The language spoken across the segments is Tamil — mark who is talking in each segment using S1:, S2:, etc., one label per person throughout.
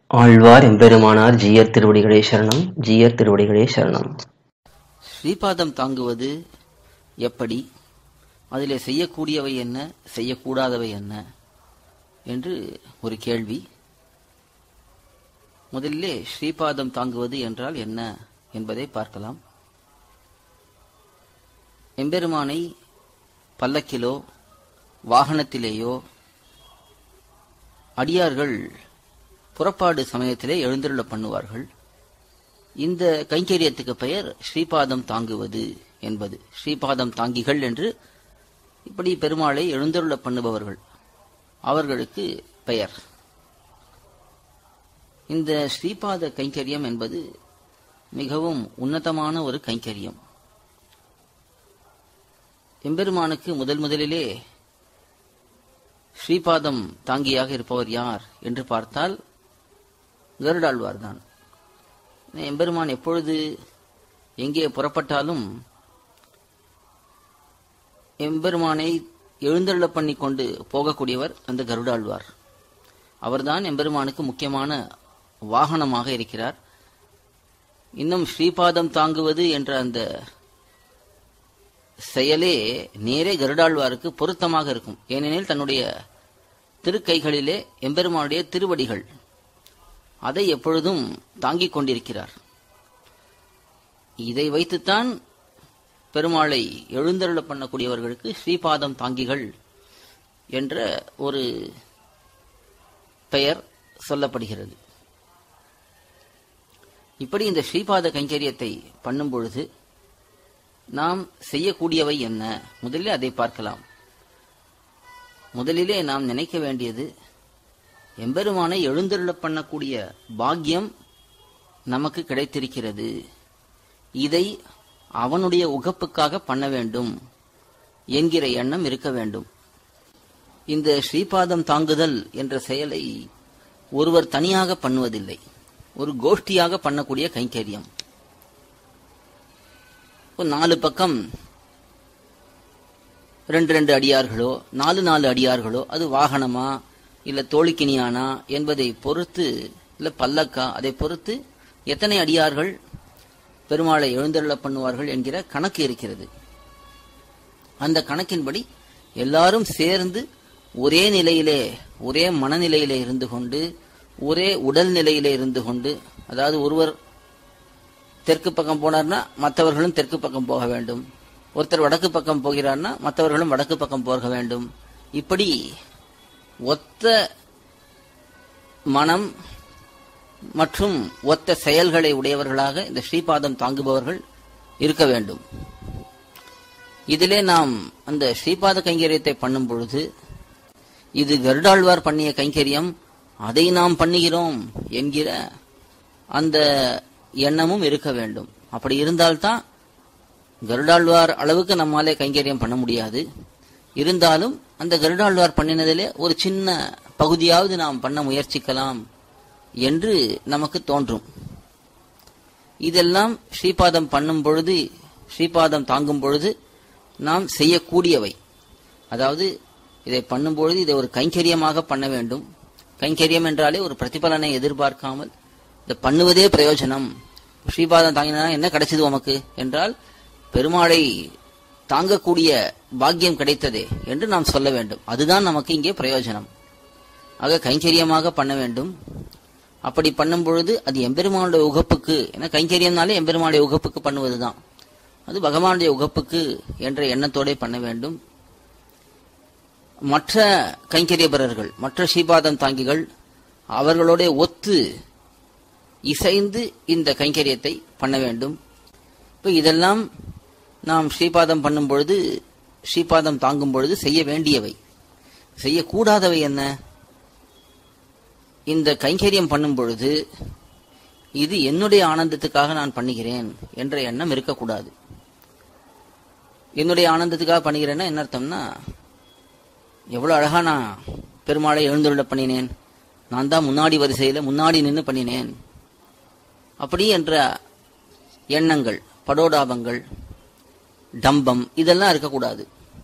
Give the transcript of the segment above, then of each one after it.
S1: ஆழ்வார் எம்பெருமானார் ஜீயர் திருவடிகளே சரணம் ஜீயர் திருவடிகளே சரணம்
S2: ஸ்ரீபாதம் தாங்குவது எப்படி அதிலே செய்யக்கூடியவை என்ன செய்யக்கூடாதவை என்ன என்று ஒரு கேள்வி முதலிலே ஸ்ரீபாதம் தாங்குவது என்றால் என்ன என்பதை பார்க்கலாம் எம்பெருமானை பல்லக்கிலோ வாகனத்திலேயோ அடியார்கள் புறப்பாடு சமயத்திலே எழுந்தருள பண்ணுவார்கள் இந்த கைங்கரியத்துக்கு பெயர் ஸ்ரீபாதம் தாங்குவது என்பது ஸ்ரீபாதம் தாங்கிகள் என்று இப்படி பெருமாளை எழுந்தருள பண்ணுபவர்கள் அவர்களுக்கு பெயர் இந்த ஸ்ரீபாத கைங்கரியம் என்பது மிகவும் உன்னதமான ஒரு கைங்கரியம் எம்பெருமானுக்கு முதல் முதலிலே ஸ்ரீபாதம் தாங்கியாக இருப்பவர் யார் என்று பார்த்தால் கருடாழ்வார் தான் எம்பெருமான் எப்பொழுது எங்கே புறப்பட்டாலும் எம்பெருமானை எழுந்தருள பண்ணி கொண்டு போகக்கூடியவர் அந்த கருடாழ்வார் அவர்தான் எம்பெருமானுக்கு முக்கியமான வாகனமாக இருக்கிறார் இன்னும் ஸ்ரீபாதம் தாங்குவது என்ற அந்த செயலே நேரே கருடாழ்வாருக்கு பொருத்தமாக இருக்கும் ஏனெனில் தன்னுடைய திருக்கைகளிலே எம்பெருமானுடைய திருவடிகள் அதை எப்பொழுதும் தாங்கிக் கொண்டிருக்கிறார் இதை வைத்துத்தான் பெருமாளை எழுந்தருள பண்ணக்கூடியவர்களுக்கு ஸ்ரீபாதம் தாங்கிகள் என்ற ஒரு பெயர் சொல்லப்படுகிறது இப்படி இந்த ஸ்ரீபாத கைங்கரியத்தை பண்ணும் பொழுது நாம் செய்யக்கூடியவை என்ன முதலில் அதை பார்க்கலாம் முதலிலே நாம் நினைக்க வேண்டியது எம்பெருமானை எழுந்தருள பண்ணக்கூடிய பாக்கியம் நமக்கு கிடைத்திருக்கிறது இதை அவனுடைய உகப்புக்காக பண்ண வேண்டும் என்கிற எண்ணம் இருக்க வேண்டும் இந்த ஸ்ரீபாதம் தாங்குதல் என்ற செயலை ஒருவர் தனியாக பண்ணுவதில்லை ஒரு கோஷ்டியாக பண்ணக்கூடிய கைங்கரியம் நாலு பக்கம் ரெண்டு ரெண்டு அடியார்களோ நாலு நாலு அடியார்களோ அது வாகனமா இல்ல தோழிக்கினியானா என்பதை பொறுத்து இல்ல பல்லக்கா அதை பொறுத்து எத்தனை அடியார்கள் பெருமாளை எழுந்தருள பண்ணுவார்கள் என்கிற கணக்கு இருக்கிறது அந்த கணக்கின்படி எல்லாரும் சேர்ந்து ஒரே நிலையிலே ஒரே மனநிலையிலே இருந்து கொண்டு ஒரே உடல் நிலையிலே இருந்து கொண்டு அதாவது ஒருவர் தெற்கு பக்கம் போனார்னா மற்றவர்களும் தெற்கு பக்கம் போக வேண்டும் ஒருத்தர் வடக்கு பக்கம் போகிறார்னா மற்றவர்களும் வடக்கு பக்கம் போக வேண்டும் இப்படி ஒத்த மனம் மற்றும் ஒத்த செயல்களை உடையவர்களாக இந்த ஸ்ரீபாதம் தாங்குபவர்கள் இருக்க வேண்டும் இதிலே நாம் அந்த ஸ்ரீபாத கைங்கரியத்தை பண்ணும் பொழுது இது கருடாழ்வார் பண்ணிய கைங்கரியம் அதை நாம் பண்ணுகிறோம் என்கிற அந்த எண்ணமும் இருக்க வேண்டும் அப்படி இருந்தால்தான் கருடாழ்வார் அளவுக்கு நம்மாலே கைங்கரியம் பண்ண முடியாது இருந்தாலும் அந்த கருடாழ்வார் பண்ணினதிலே ஒரு சின்ன பகுதியாவது நாம் பண்ண முயற்சிக்கலாம் என்று நமக்கு தோன்றும் இதெல்லாம் ஸ்ரீபாதம் பண்ணும் பொழுது ஸ்ரீபாதம் தாங்கும் பொழுது நாம் செய்யக்கூடியவை அதாவது இதை பண்ணும் பொழுது இதை ஒரு கைங்கரியமாக பண்ண வேண்டும் கைங்கரியம் என்றாலே ஒரு பிரதிபலனை எதிர்பார்க்காமல் இதை பண்ணுவதே பிரயோஜனம் ஸ்ரீபாதம் தாங்கினா என்ன கிடைச்சது உமக்கு என்றால் பெருமாளை தாங்கக்கூடிய பாக்கியம் கிடைத்ததே என்று நாம் சொல்ல வேண்டும் அதுதான் நமக்கு இங்கே பிரயோஜனம் ஆக கைங்கரியமாக பண்ண வேண்டும் அப்படி பண்ணும் பொழுது அது எம்பெருமானுடைய உகப்புக்கு ஏன்னா கைங்கரியம்னாலே எம்பெருமானுடைய உகப்புக்கு பண்ணுவதுதான் அது பகவானுடைய உகப்புக்கு என்ற எண்ணத்தோட பண்ண வேண்டும் மற்ற கைங்கரியபரர்கள் மற்ற ஸ்ரீபாதம் தாங்கிகள் அவர்களோட ஒத்து இசைந்து இந்த கைங்கரியத்தை பண்ண வேண்டும் இப்போ இதெல்லாம் நாம் ஸ்ரீபாதம் பண்ணும் பொழுது ஸ்ரீபாதம் தாங்கும் பொழுது செய்ய வேண்டியவை செய்யக்கூடாதவை என்ன இந்த கைங்கரியம் பண்ணும் பொழுது இது என்னுடைய ஆனந்தத்துக்காக நான் பண்ணுகிறேன் என்ற எண்ணம் இருக்கக்கூடாது என்னுடைய ஆனந்தத்துக்காக பண்ணுகிறேன்னா என்ன அர்த்தம்னா எவ்வளவு அழகா நான் பெருமாளை எழுந்துள்ள பண்ணினேன் நான் தான் முன்னாடி வரிசையில முன்னாடி நின்று பண்ணினேன் அப்படி என்ற எண்ணங்கள் படோடாபங்கள் டம்பம் இதெல்லாம் இருக்கக்கூடாது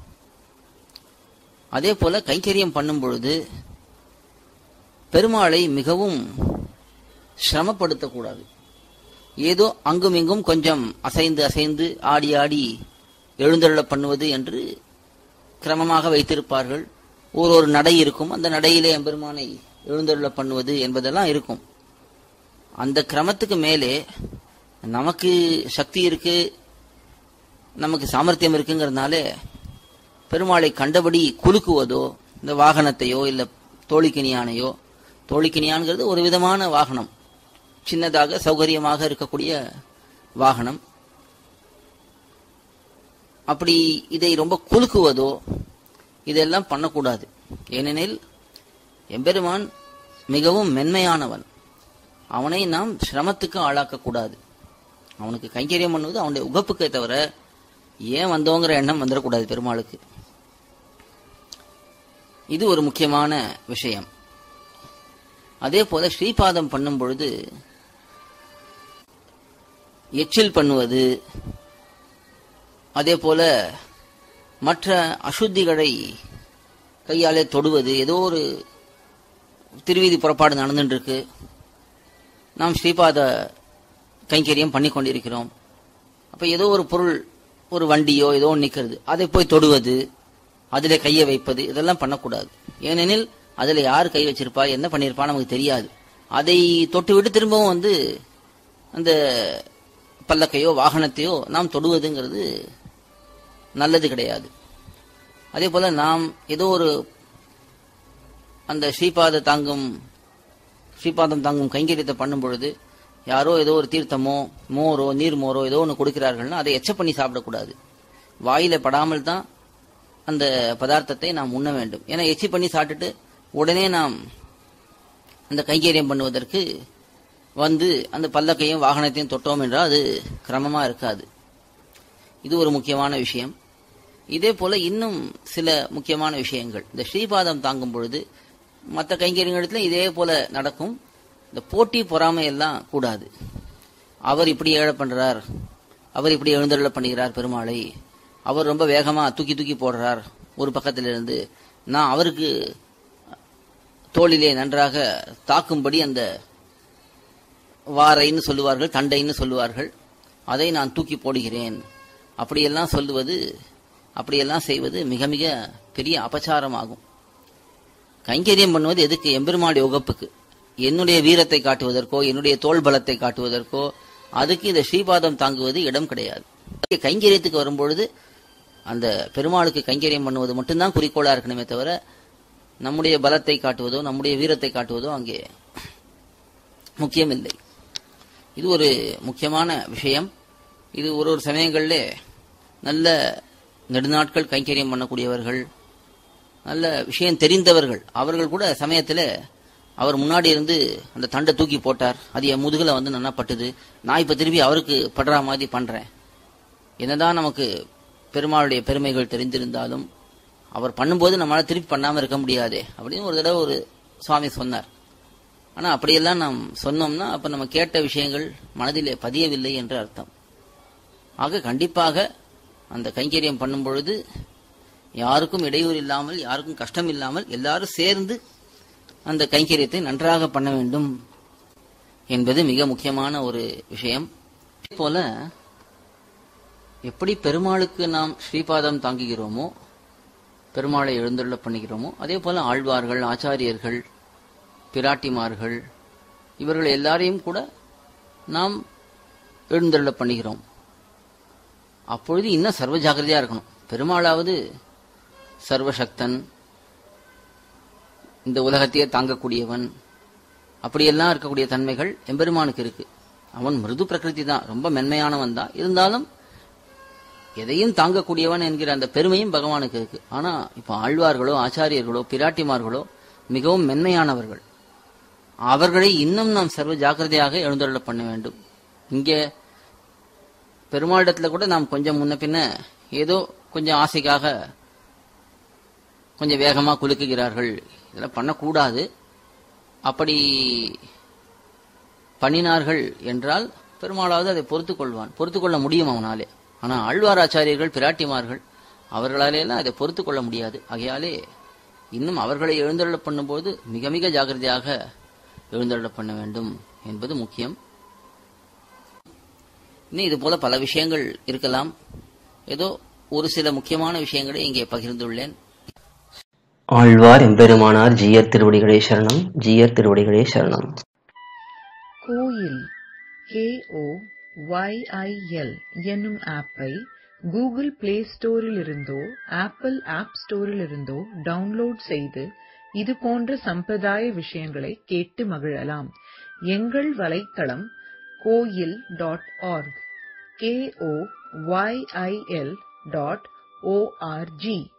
S2: அதே போல கைங்கரியம் பண்ணும் பொழுது பெருமாளை மிகவும் சிரமப்படுத்தக்கூடாது ஏதோ அங்கும் இங்கும் கொஞ்சம் அசைந்து அசைந்து ஆடி ஆடி எழுந்தருள பண்ணுவது என்று கிரமமாக வைத்திருப்பார்கள் ஒரு ஒரு நடை இருக்கும் அந்த நடையிலே எம்பெருமானை எழுந்தருள பண்ணுவது என்பதெல்லாம் இருக்கும் அந்த கிரமத்துக்கு மேலே நமக்கு சக்தி இருக்கு நமக்கு சாமர்த்தியம் இருக்குங்கிறதுனால பெருமாளை கண்டபடி குலுக்குவதோ இந்த வாகனத்தையோ இல்ல தோழிக்கினியானையோ தோழிக்கினியான்கிறது ஒரு விதமான வாகனம் சின்னதாக சௌகரியமாக இருக்கக்கூடிய வாகனம் அப்படி இதை ரொம்ப குலுக்குவதோ இதெல்லாம் பண்ணக்கூடாது ஏனெனில் எம்பெருமான் மிகவும் மென்மையானவன் அவனை நாம் சிரமத்துக்கு ஆளாக்கக்கூடாது அவனுக்கு கைங்கரியம் பண்ணுவது அவனுடைய உகப்புக்கே தவிர ஏன் வந்தோங்கிற எண்ணம் வந்துடக்கூடாது பெருமாளுக்கு இது ஒரு முக்கியமான விஷயம் அதே போல ஸ்ரீபாதம் பண்ணும் பொழுது எச்சில் பண்ணுவது அதே போல மற்ற அசுத்திகளை கையாலே தொடுவது ஏதோ ஒரு திருவீதி புறப்பாடு நடந்துட்டு இருக்கு நாம் ஸ்ரீபாத கைங்கரியம் பண்ணி கொண்டிருக்கிறோம் அப்ப ஏதோ ஒரு பொருள் ஒரு வண்டியோ ஏதோ ஒன்று நிக்கிறது அதை போய் தொடுவது அதிலே கையை வைப்பது இதெல்லாம் பண்ணக்கூடாது ஏனெனில் அதுல யார் கை வச்சிருப்பா என்ன பண்ணியிருப்பா நமக்கு தெரியாது அதை தொட்டு விட்டு திரும்பவும் வந்து அந்த பல்லக்கையோ வாகனத்தையோ நாம் தொடுவதுங்கிறது நல்லது கிடையாது அதே போல நாம் ஏதோ ஒரு அந்த ஸ்ரீபாத தாங்கும் ஸ்ரீபாதம் தாங்கும் கைங்கரியத்தை பண்ணும் பொழுது யாரோ ஏதோ ஒரு தீர்த்தமோ மோரோ நீர் மோரோ ஏதோ ஒன்று கொடுக்கிறார்கள்னா அதை எச்ச பண்ணி சாப்பிடக்கூடாது வாயில படாமல் தான் அந்த பதார்த்தத்தை நாம் உண்ண வேண்டும் ஏன்னா எச்சி பண்ணி சாப்பிட்டுட்டு உடனே நாம் அந்த கைங்கரியம் பண்ணுவதற்கு வந்து அந்த பல்லக்கையும் வாகனத்தையும் தொட்டோம் என்றால் அது கிரமமா இருக்காது இது ஒரு முக்கியமான விஷயம் இதே போல இன்னும் சில முக்கியமான விஷயங்கள் இந்த ஸ்ரீபாதம் தாங்கும் பொழுது மற்ற கைங்கரியங்களிடத்துல இதே போல நடக்கும் இந்த போட்டி பொறாமை எல்லாம் கூடாது அவர் இப்படி ஏழை பண்றார் அவர் இப்படி எழுந்தருள பண்ணுகிறார் பெருமாளை அவர் ரொம்ப வேகமா தூக்கி தூக்கி போடுறார் ஒரு பக்கத்துல இருந்து நான் அவருக்கு தோளிலே நன்றாக தாக்கும்படி அந்த வாரைன்னு சொல்லுவார்கள் தண்டைன்னு சொல்லுவார்கள் அதை நான் தூக்கி போடுகிறேன் அப்படியெல்லாம் சொல்லுவது அப்படியெல்லாம் செய்வது மிக மிக பெரிய அபச்சாரமாகும் கைங்கரியம் பண்ணுவது எதுக்கு எம்பெருமாளுடைய உகப்புக்கு என்னுடைய வீரத்தை காட்டுவதற்கோ என்னுடைய தோல் பலத்தை காட்டுவதற்கோ அதுக்கு இந்த ஸ்ரீபாதம் தாங்குவது இடம் கிடையாது கைங்கரியத்துக்கு வரும்பொழுது அந்த பெருமாளுக்கு கைங்கரியம் பண்ணுவது மட்டும்தான் குறிக்கோளா இருக்கணுமே தவிர நம்முடைய பலத்தை காட்டுவதோ நம்முடைய வீரத்தை காட்டுவதோ அங்கே முக்கியமில்லை இது ஒரு முக்கியமான விஷயம் இது ஒரு ஒரு சமயங்களில் நல்ல நெடுநாட்கள் கைங்கரியம் பண்ணக்கூடியவர்கள் நல்ல விஷயம் தெரிந்தவர்கள் அவர்கள் கூட சமயத்தில் அவர் முன்னாடி இருந்து அந்த தண்டை தூக்கி போட்டார் அது என் முதுகுல வந்து நல்லா பட்டுது நான் இப்ப திருப்பி அவருக்கு படுற மாதிரி பண்றேன் என்னதான் நமக்கு பெருமாளுடைய பெருமைகள் தெரிந்திருந்தாலும் அவர் பண்ணும்போது நம்மளால திருப்பி பண்ணாம இருக்க முடியாதே அப்படின்னு ஒரு தடவை ஒரு சுவாமி சொன்னார் ஆனா அப்படியெல்லாம் நாம் சொன்னோம்னா அப்ப நம்ம கேட்ட விஷயங்கள் மனதிலே பதியவில்லை என்று அர்த்தம் ஆக கண்டிப்பாக அந்த கைங்கரியம் பண்ணும் பொழுது யாருக்கும் இடையூறு இல்லாமல் யாருக்கும் கஷ்டம் இல்லாமல் எல்லாரும் சேர்ந்து அந்த கைங்கரியத்தை நன்றாக பண்ண வேண்டும் என்பது மிக முக்கியமான ஒரு விஷயம் போல எப்படி பெருமாளுக்கு நாம் ஸ்ரீபாதம் தாங்குகிறோமோ பெருமாளை எழுந்துள்ள பண்ணுகிறோமோ அதே போல ஆழ்வார்கள் ஆச்சாரியர்கள் பிராட்டிமார்கள் இவர்கள் எல்லாரையும் கூட நாம் எழுந்தருள பண்ணுகிறோம் அப்பொழுது இன்னும் சர்வ ஜாக்கிரதையா இருக்கணும் பெருமாளாவது சர்வசக்தன் இந்த உலகத்தையே தாங்கக்கூடியவன் அப்படியெல்லாம் இருக்கக்கூடிய தன்மைகள் எம்பெருமானுக்கு இருக்கு அவன் மிருது பிரகிருதி தான் ரொம்ப மென்மையானவன் தான் இருந்தாலும் எதையும் தாங்கக்கூடியவன் என்கிற அந்த பெருமையும் பகவானுக்கு இருக்கு ஆனா இப்ப ஆழ்வார்களோ ஆச்சாரியர்களோ பிராட்டிமார்களோ மிகவும் மென்மையானவர்கள் அவர்களை இன்னும் நாம் சர்வ ஜாக்கிரதையாக எழுந்தருள பண்ண வேண்டும் இங்கே பெருமாளிடத்துல கூட நாம் கொஞ்சம் முன்ன பின்ன ஏதோ கொஞ்சம் ஆசைக்காக கொஞ்சம் வேகமா குலுக்குகிறார்கள் இதெல்லாம் பண்ணக்கூடாது அப்படி பண்ணினார்கள் என்றால் பெருமாளாவது அதை பொறுத்துக் கொள்வான் பொறுத்துக் கொள்ள முடியும் அவனாலே ஆனா ஆழ்வாராச்சாரியர்கள் பிராட்டிமார்கள் அவர்களாலே எல்லாம் அதை பொறுத்துக் கொள்ள முடியாது ஆகையாலே இன்னும் அவர்களை எழுந்தருள பண்ணும்போது மிக மிக ஜாக்கிரதையாக எழுந்தருள பண்ண வேண்டும் என்பது முக்கியம் இன்னும் இது போல பல விஷயங்கள் இருக்கலாம் ஏதோ ஒரு சில முக்கியமான விஷயங்களை இங்கே பகிர்ந்துள்ளேன்
S1: ஆழ்வார் எம்பெருமானார் ஜீயர் திருவடிகளே சரணம் ஜீயர் திருவடிகளே சரணம்
S3: கோயில் KO YIL என்னும் ஆப்பை கூகுள் பிளே ஸ்டோரிலிருந்தோ ஆப்பிள் ஆப் ஸ்டோரிலிருந்தோ டவுன்லோட் செய்து இது போன்ற சம்பிரதாய விஷயங்களை கேட்டு மகிழலாம் எங்கள் வலைத்தளம் Koyil dot org K O Y I L dot O R G